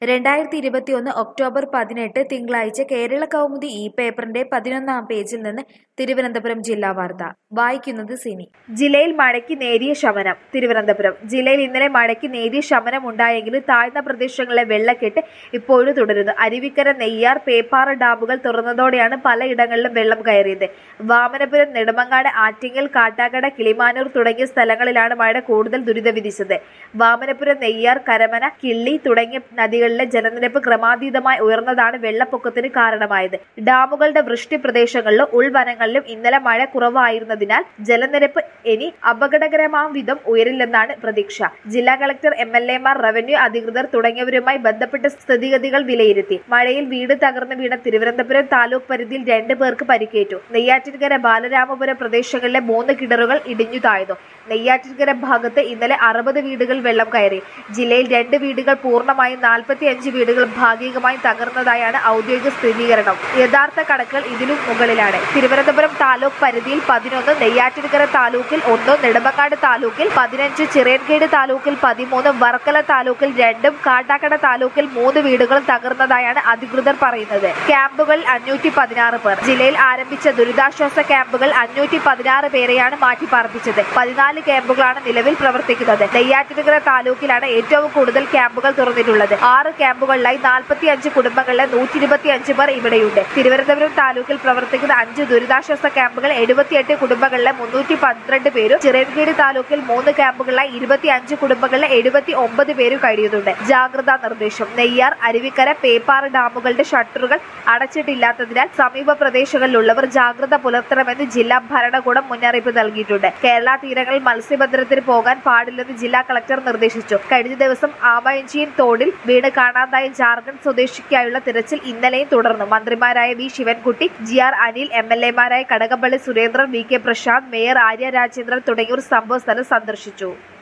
രണ്ടായിരത്തി ഇരുപത്തിയൊന്ന് ഒക്ടോബർ പതിനെട്ട് തിങ്കളാഴ്ച കേരള കൗമുദി ഈ പേപ്പറിന്റെ പതിനൊന്നാം പേജിൽ നിന്ന് തിരുവനന്തപുരം ജില്ലാ വാർത്ത വായിക്കുന്നത് സിനി ജില്ലയിൽ മഴയ്ക്ക് നേരിയ ശമനം തിരുവനന്തപുരം ജില്ലയിൽ ഇന്നലെ മഴയ്ക്ക് നേരിയ ശമനം ഉണ്ടായെങ്കിലും താഴ്ന്ന പ്രദേശങ്ങളിലെ വെള്ളക്കെട്ട് ഇപ്പോഴും തുടരുന്നു അരുവിക്കര നെയ്യാർ പേപ്പാറ ഡാമുകൾ തുറന്നതോടെയാണ് പലയിടങ്ങളിലും വെള്ളം കയറിയത് വാമനപുരം നെടുമങ്ങാട് ആറ്റിങ്ങൽ കാട്ടാക്കട കിളിമാനൂർ തുടങ്ങിയ സ്ഥലങ്ങളിലാണ് മഴ കൂടുതൽ ദുരിതം വിധിച്ചത് വാമനപുരം നെയ്യാർ കരമന കിള്ളി തുടങ്ങിയ നദികളിലെ ജലനിരപ്പ് ക്രമാതീതമായി ഉയർന്നതാണ് വെള്ളപ്പൊക്കത്തിന് കാരണമായത് ഡാമുകളുടെ വൃഷ്ടി പ്രദേശങ്ങളിലും ഉൾവനങ്ങളിലും ഇന്നലെ മഴ കുറവായിരുന്നതിനാൽ ജലനിരപ്പ് ഇനി അപകടകരമാം വിധം ഉയരില്ലെന്നാണ് പ്രതീക്ഷ ജില്ലാ കളക്ടർ എം എൽ എമാർ റവന്യൂ അധികൃതർ തുടങ്ങിയവരുമായി ബന്ധപ്പെട്ട സ്ഥിതിഗതികൾ വിലയിരുത്തി മഴയിൽ വീട് തകർന്നു വീണ തിരുവനന്തപുരം താലൂക്ക് പരിധിയിൽ രണ്ട് പേർക്ക് പരിക്കേറ്റു നെയ്യാറ്റിൻകര ബാലരാമപുരം പ്രദേശങ്ങളിലെ മൂന്ന് കിണറുകൾ ഇടിഞ്ഞു താഴ്ന്നു നെയ്യാറ്റിൻകര ഭാഗത്ത് ഇന്നലെ അറുപത് വീടുകൾ വെള്ളം കയറി ജില്ലയിൽ രണ്ട് വീടുകൾ പൂർണ്ണമായും നാൽപ്പത്തി അഞ്ച് വീടുകൾ ഭാഗികമായും തകർന്നതായാണ് ഔദ്യോഗിക സ്ഥിരീകരണം യഥാർത്ഥ കണക്കുകൾ ഇതിലും മുകളിലാണ് തിരുവനന്തപുരം താലൂക്ക് പരിധിയിൽ പതിനൊന്ന് നെയ്യാറ്റിൻകര താലൂക്കിൽ ഒന്ന് നെടുമങ്ങാട് താലൂക്കിൽ പതിനഞ്ച് ചിറയൻകേട് താലൂക്കിൽ പതിമൂന്ന് വർക്കല താലൂക്കിൽ രണ്ടും കാട്ടാക്കട താലൂക്കിൽ മൂന്ന് വീടുകളും തകർന്നതായാണ് അധികൃതർ പറയുന്നത് ക്യാമ്പുകളിൽ അഞ്ഞൂറ്റി പതിനാറ് പേർ ജില്ലയിൽ ആരംഭിച്ച ദുരിതാശ്വാസ ക്യാമ്പുകൾ അഞ്ഞൂറ്റി പതിനാറ് പേരെയാണ് മാറ്റിപ്പാർപ്പിച്ചത് പതിനാല് ക്യാമ്പുകളാണ് നിലവിൽ പ്രവർത്തിക്കുന്നത് നെയ്യാറ്റിൻകര താലൂക്കിലാണ് ഏറ്റവും കൂടുതൽ ക്യാമ്പുകൾ തുറന്നിട്ടുള്ളത് ആറ് ക്യാമ്പുകളിലായി നാൽപ്പത്തി അഞ്ച് കുടുംബങ്ങളിലെ നൂറ്റി ഇരുപത്തി അഞ്ച് പേർ ഇവിടെയുണ്ട് തിരുവനന്തപുരം താലൂക്കിൽ പ്രവർത്തിക്കുന്ന അഞ്ച് ദുരിതാശ്വാസ ക്യാമ്പുകൾ എഴുപത്തിയെട്ട് കുടുംബങ്ങളിലെ മുന്നൂറ്റി പന്ത്രണ്ട് പേരും ചിറയൻകീട് താലൂക്കിൽ മൂന്ന് ക്യാമ്പുകളിലായി ഇരുപത്തി അഞ്ച് കുടുംബങ്ങളിലെ എഴുപത്തി ഒമ്പത് പേരും കഴിയുന്നുണ്ട് ജാഗ്രതാ നിർദ്ദേശം നെയ്യാർ അരുവിക്കര പേപ്പാറ ഡാമുകളുടെ ഷട്ടറുകൾ അടച്ചിട്ടില്ലാത്തതിനാൽ സമീപ പ്രദേശങ്ങളിലുള്ളവർ ജാഗ്രത പുലർത്തണമെന്ന് ജില്ലാ ഭരണകൂടം മുന്നറിയിപ്പ് നൽകിയിട്ടുണ്ട് കേരള തീരങ്ങളിൽ മത്സ്യബന്ധനത്തിന് പോകാൻ പാടില്ലെന്ന് ജില്ലാ കളക്ടർ നിർദ്ദേശിച്ചു കഴിഞ്ഞ ദിവസം ആമയഞ്ചിയൻ തോടിൽ വീട് കാണാതായ ജാർഖണ്ഡ് സ്വദേശിക്കായുള്ള തിരച്ചിൽ ഇന്നലെയും തുടർന്നു മന്ത്രിമാരായ V Sivankutty G R Anil M L എമാരായ Kadakampally Surendran V K Prasanth mayor Arya Rajendran തുടങ്ങിയവർ സംഭവസ്ഥലം സന്ദർശിച്ചു